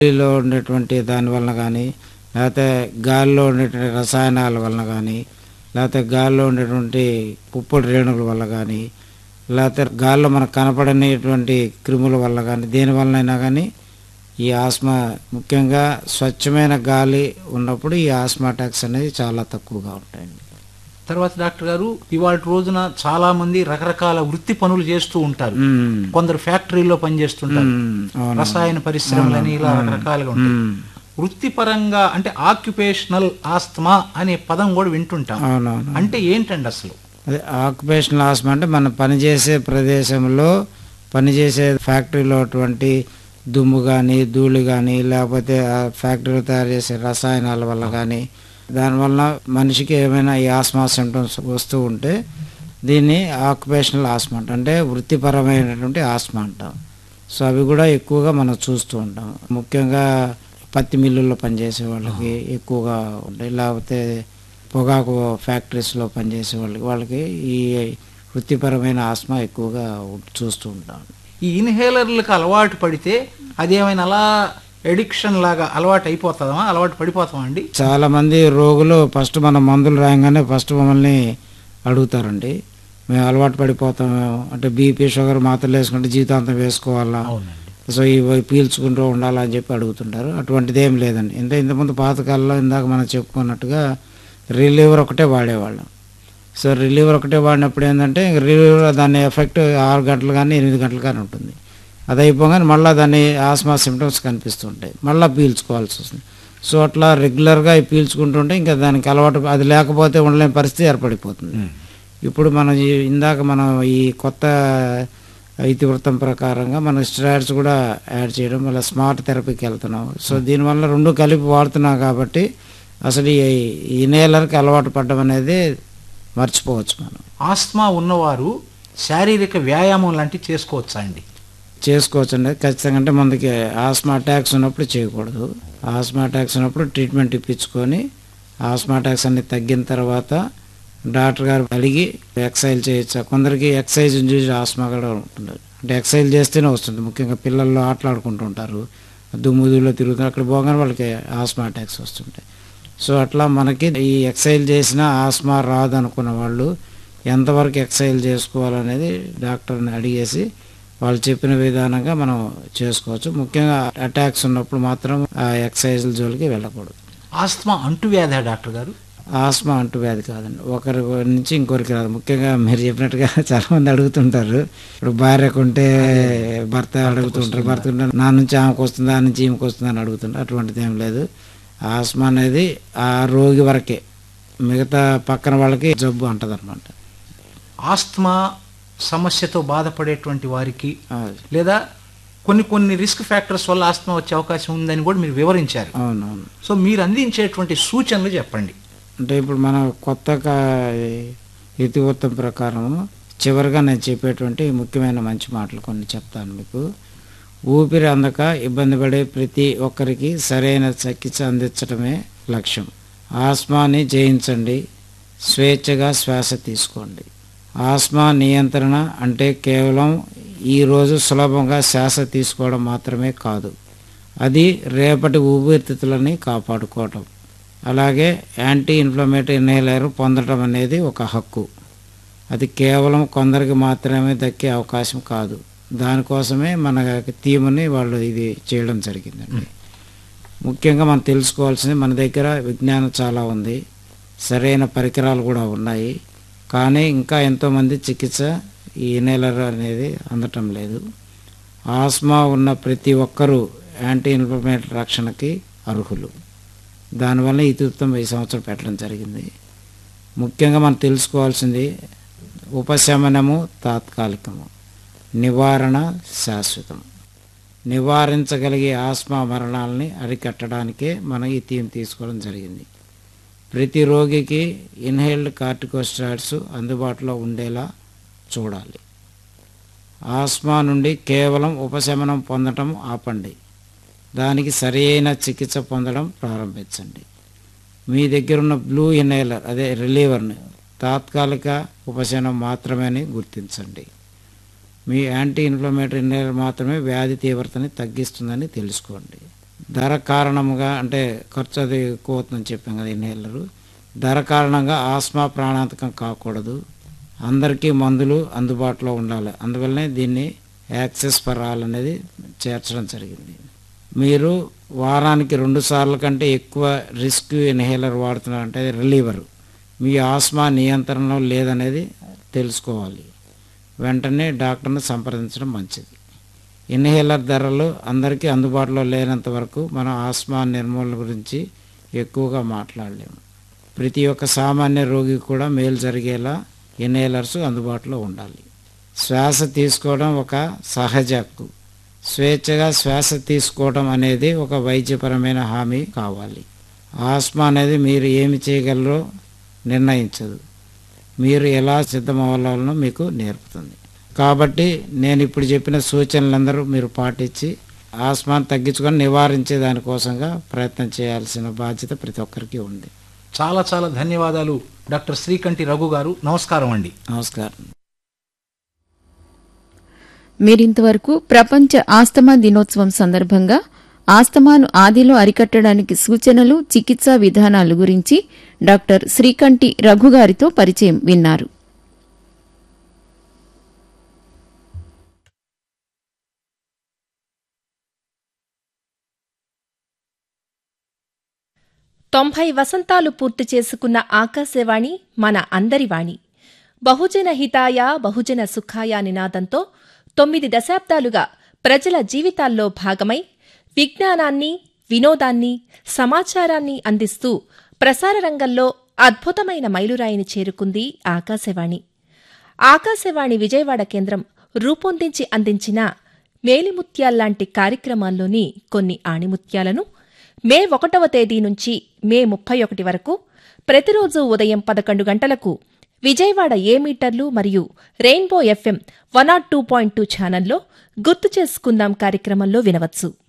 గాలిలో ఉండేటువంటి దాని వలన కానీ లేకపోతే గాలిలో ఉండేటువంటి రసాయనాల వలన కానీ లేకపోతే గాలిలో ఉండేటువంటి పుప్పొడి రేణువుల వల్ల కానీ లేకపోతే గాలిలో మనకు కనపడనేటువంటి క్రిముల వల్ల కానీ దేని వలనైనా కానీ ఈ ఆస్మా ముఖ్యంగా స్వచ్ఛమైన గాలి ఉన్నప్పుడు ఈ ఆస్మా అటాక్స్ అనేది చాలా తక్కువగా ఉంటాయండి తర్వాత డాక్టర్ గారు ఇవాళ రోజున చాలా మంది రకరకాల వృత్తి పనులు చేస్తూ ఉంటారు మ్మ్. కొందరు ఫ్యాక్టరీలో పనిచేస్తుంటారు మ్మ్. అవును. రసాయన పరిశ్రమలని ఇలా రకరకాలుగా ఉంటాయి మ్మ్. వృత్తిపరంగా అంటే ఆక్యుపేషనల్ ఆస్తమా అనే పదం కూడా వింటుంటాం అవునవును అంటే ఏంటండి అసలు అదే ఆక్యుపేషనల్ ఆస్మా అంటే మనం పనిచేసే ప్రదేశంలో పనిచేసే ఫ్యాక్టరీలో అటువంటి దుమ్ము కానీ ధూళి కానీ లేకపోతే ఆ ఫ్యాక్టరీలో తయారు చేసే రసాయనాల వల్ల కానీ దానివల్ల మనిషికి ఏమైనా ఈ ఆస్మా సిమ్టమ్స్ వస్తూ ఉంటే దీన్ని ఆక్యుపేషనల్ ఆస్మా అంటాం అంటే వృత్తిపరమైనటువంటి ఆస్మా అంటాం సో అవి కూడా ఎక్కువగా మనం చూస్తూ ఉంటాం ముఖ్యంగా పత్తి మిల్లుల్లో పనిచేసే వాళ్ళకి ఎక్కువగా ఉంటాయి లేకపోతే పొగాకు ఫ్యాక్టరీస్లో పనిచేసే వాళ్ళకి వాళ్ళకి ఈ వృత్తిపరమైన ఆస్మా ఎక్కువగా చూస్తూ ఉంటాం ఈ ఇన్హేలర్లకు అలవాటు పడితే అదేమైనా అలా ఎడిక్షన్ లాగా అలవాటు అయిపోతుందా అలవాటు పడిపోతామా అండి చాలా మంది రోగులు ఫస్ట్ మన మందులు రాయంగానే ఫస్ట్ మమ్మల్ని అడుగుతారండి మేము అలవాటు పడిపోతామేమో అంటే బీపీ షుగర్ మాత్రలు వేసుకుంటే జీవితాంతం వేసుకోవాలా అవునండి సో ఇవి పీల్చుకుంటూ ఉండాలని చెప్పి అడుగుతుంటారు అటువంటిది ఏం లేదండి అంటే ఇంతకుముందు పాతకాలంలో ఇందాక మనం చెప్పుకున్నట్టుగా రిలీవర్ ఒకటే వాడేవాళ్ళం సో రిలీవర్ ఒకటే వాడినప్పుడు ఏంటంటే రిలీవర్ దాని ఎఫెక్ట్ ఆరు గంటలు కానీ ఎనిమిది గంటలు కానీ ఉంటుంది అది అయిపోగానే మళ్ళీ దాని ఆస్మా సిమ్టమ్స్ కనిపిస్తుంటాయి మళ్ళీ పీల్చుకోవాల్సి వస్తుంది సో అట్లా రెగ్యులర్గా అవి పీల్చుకుంటుంటే ఇంకా దానికి అలవాటు అది లేకపోతే ఉండలేని పరిస్థితి ఏర్పడిపోతుంది ఇప్పుడు మనం ఈ- ఇందాక మనం ఈ కొత్త ఇతివృత్తం ప్రకారంగా మనం స్టెరాయిడ్స్ కూడా యాడ్ చేయడం మళ్ళీ స్మార్ట్ థెరపీకి వెళ్తున్నాం సో దీనివల్ల రెండు కలిపి వాడుతున్నాం కాబట్టి అసలు ఈ ఇనేలర్కి అలవాటు పడడం అనేది మర్చిపోవచ్చు మనం ఆస్తమా ఉన్నవారు శారీరక వ్యాయామం లాంటివి చేసుకోవచ్చా అండి చేసుకోవచ్చు అండి ఖచ్చితంగా అంటే మనకి ఆస్మా అటాక్స్ ఉన్నప్పుడు చేయకూడదు ఆస్మా అటాక్స్ ఉన్నప్పుడు ట్రీట్మెంట్ ఇప్పించుకొని ఆస్మా అటాక్స్ అన్ని తగ్గిన తర్వాత డాక్టర్ గారు అడిగి ఎక్సైజ్ చేయొచ్చా కొందరికి ఎక్సైజ్ చూసి ఆస్మా కూడా ఉంటుంది అంటే ఎక్సైజ్ చేస్తేనే వస్తుంది ముఖ్యంగా పిల్లల్లో ఆటలాడుకుంటూ ఉంటారు దుమ్ముదులో తిరుగుతారు అక్కడ పోగానే వాళ్ళకి ఆస్మా అటాక్స్ వస్తుంటాయి సో అట్లా మనకి ఈ ఎక్సైజ్ చేసిన ఆస్మా రాదు అనుకున్న వాళ్ళు ఎంతవరకు ఎక్సైజ్ చేసుకోవాలనేది డాక్టర్ని అడిగేసి వాళ్ళు చెప్పిన విధానంగా మనం చేసుకోవచ్చు ముఖ్యంగా అటాక్స్ ఉన్నప్పుడు మాత్రం ఆ ఎక్సైజ్ల జోలికి వెళ్ళకూడదు ఆస్తమా అంటువ్యాధా డాక్టర్ గారు ఆస్మా అంటూ వ్యాధి కాదండి ఒకరి నుంచి ఇంకొకరికి రాదు ముఖ్యంగా మీరు చెప్పినట్టుగా చాలా మంది అడుగుతుంటారు ఇప్పుడు భార్యకు ఉంటే భర్త అడుగుతుంటారు భర్త ఉంటే నా నుంచి ఆమెకు వస్తుందా ఆ నుంచి ఈమెకు వస్తుందా అని అడుగుతుంటారు అటువంటిది ఏం లేదు ఆస్మా అనేది ఆ రోగి వరకే మిగతా పక్కన వాళ్ళకి జబ్బు అంటది అనమాట ఆస్తమా సమస్యతో బాధపడేటువంటి వారికి లేదా కొన్ని కొన్ని రిస్క్ ఫ్యాక్టర్స్ వల్ల ఆస్తమా వచ్చే అవకాశం ఉందని కూడా మీరు వివరించారు అవునవును సో మీరు అందించేటువంటి సూచనలు చెప్పండి అంటే ఇప్పుడు మన కొత్తగా ఇతివృత్తం ప్రకారం చివరిగా నేను చెప్పేటువంటి ముఖ్యమైన మంచి మాటలు కొన్ని చెప్తాను మీకు ఊపిరి అందక ఇబ్బంది పడే ప్రతి ఒక్కరికి సరైన చికిత్స అందించడమే లక్ష్యం ఆస్మాని జయించండి స్వేచ్ఛగా శ్వాస తీసుకోండి ఆస్మా నియంత్రణ అంటే కేవలం ఈరోజు సులభంగా శ్వాస తీసుకోవడం మాత్రమే కాదు అది రేపటి ఊపిరితిత్తులని కాపాడుకోవటం అలాగే యాంటీ ఇన్ఫ్లమేటరీ ఇన్హేలర్ పొందడం అనేది ఒక హక్కు అది కేవలం కొందరికి మాత్రమే దక్కే అవకాశం కాదు దానికోసమే మన థీమ్ని వాళ్ళు ఇది చేయడం జరిగిందండి ముఖ్యంగా మనం తెలుసుకోవాల్సింది మన దగ్గర విజ్ఞానం చాలా ఉంది సరైన పరికరాలు కూడా ఉన్నాయి కానీ ఇంకా ఎంతోమంది చికిత్స ఈ ఇన్హేలర్ అనేది అందటం లేదు ఆస్మా ఉన్న ప్రతి ఒక్కరూ యాంటీ ఇన్ఫ్లమేటరీ రక్షణకి అర్హులు దానివల్ల ఇతివృత్తం ఈ సంవత్సరం పెట్టడం జరిగింది ముఖ్యంగా మనం తెలుసుకోవాల్సింది ఉపశమనము తాత్కాలికము నివారణ శాశ్వతం నివారించగలిగే ఆస్మా మరణాలని అరికట్టడానికే మనం ఈ థీమ్ తీసుకోవడం జరిగింది ప్రతి రోగికి ఇన్హేల్డ్ కార్టికోస్టాయిడ్స్ అందుబాటులో ఉండేలా చూడాలి ఆస్మా నుండి కేవలం ఉపశమనం పొందటం ఆపండి దానికి సరైన చికిత్స పొందడం ప్రారంభించండి మీ దగ్గర ఉన్న బ్లూ ఇన్హేలర్ అదే రిలీవర్ని తాత్కాలిక ఉపశమనం మాత్రమే అని గుర్తించండి మీ యాంటీ ఇన్ఫ్లమేటరీ ఇన్హేలర్ మాత్రమే వ్యాధి తీవ్రతని తగ్గిస్తుందని తెలుసుకోండి ధర కారణముగా అంటే ఖర్చు అది ఎక్కువ అవుతుందని చెప్పాం కదా ఇన్హేలరు ధర కారణంగా ఆస్మా ప్రాణాంతకం కాకూడదు అందరికీ మందులు అందుబాటులో ఉండాలి అందువల్లనే దీన్ని యాక్సెస్ ఫర్ ఆల్ అనేది చేర్చడం జరిగింది మీరు వారానికి రెండు సార్లు కంటే ఎక్కువ రిస్క్ ఇన్హేలర్ వాడుతున్నారంటే అది రిలీవర్ మీ ఆస్మా నియంత్రణలో లేదనేది తెలుసుకోవాలి వెంటనే డాక్టర్ని సంప్రదించడం మంచిది ఇన్హేలర్ ధరలు అందరికీ అందుబాటులో లేనంత వరకు మనం ఆస్మా నిర్మూలన గురించి ఎక్కువగా మాట్లాడలేము ప్రతి ఒక్క సామాన్య రోగి కూడా మేలు జరిగేలా ఇన్హేలర్స్ అందుబాటులో ఉండాలి శ్వాస తీసుకోవడం ఒక సహజ హక్కు స్వేచ్ఛగా శ్వాస తీసుకోవడం అనేది ఒక వైద్యపరమైన హామీ కావాలి ఆస్మా అనేది మీరు ఏమి చేయగలరో నిర్ణయించదు మీరు ఎలా సిద్ధమవ్వాలో మీకు నేర్పుతుంది కాబట్టి నేను ఇప్పుడు చెప్పిన సూచనలందరూ మీరు పాటించి ఆస్మాను తగ్గించుకొని నివారించే దానికోసంగా ప్రయత్నం చేయాల్సిన బాధ్యత ప్రతి ఒక్కరికి ఉంది చాలా చాలా ధన్యవాదాలు డాక్టర్ శ్రీకంఠి రఘు గారు నమస్కారం అండి నమస్కారం మీరింతవరకు ప్రపంచ ఆస్తమా దినోత్సవం సందర్భంగా ఆస్తమాను ఆదిలో అరికట్టడానికి సూచనలు చికిత్సా విధానాలు గురించి డాక్టర్ శ్రీకంఠి రఘు గారితో పరిచయం విన్నారు తొంభై వసంతాలు పూర్తి చేసుకున్న ఆకాశవాణి మన అందరి వాణి బహుజన హితాయ బహుజన సుఖాయ నినాదంతో తొమ్మిది దశాబ్దాలుగా ప్రజల జీవితాల్లో భాగమై విజ్ఞానాన్ని వినోదాన్ని సమాచారాన్ని అందిస్తూ ప్రసార రంగంలో అద్భుతమైన మైలురాయిని చేరుకుంది ఆకాశవాణి ఆకాశవాణి విజయవాడ కేంద్రం రూపొందించి అందించిన మేలిముత్యాల్లాంటి కార్యక్రమాల్లోని కొన్ని ఆణిముత్యాలను మే ఒకటవ తేదీ నుంచి మే ముప్పై ఒకటి వరకు ప్రతిరోజు ఉదయం పదకొండు గంటలకు విజయవాడ ఏ మీటర్లు మరియు Rainbow FM one naught two point two ఛానల్లో గుర్తు చేసుకుందాం కార్యక్రమంలో వినవచ్చు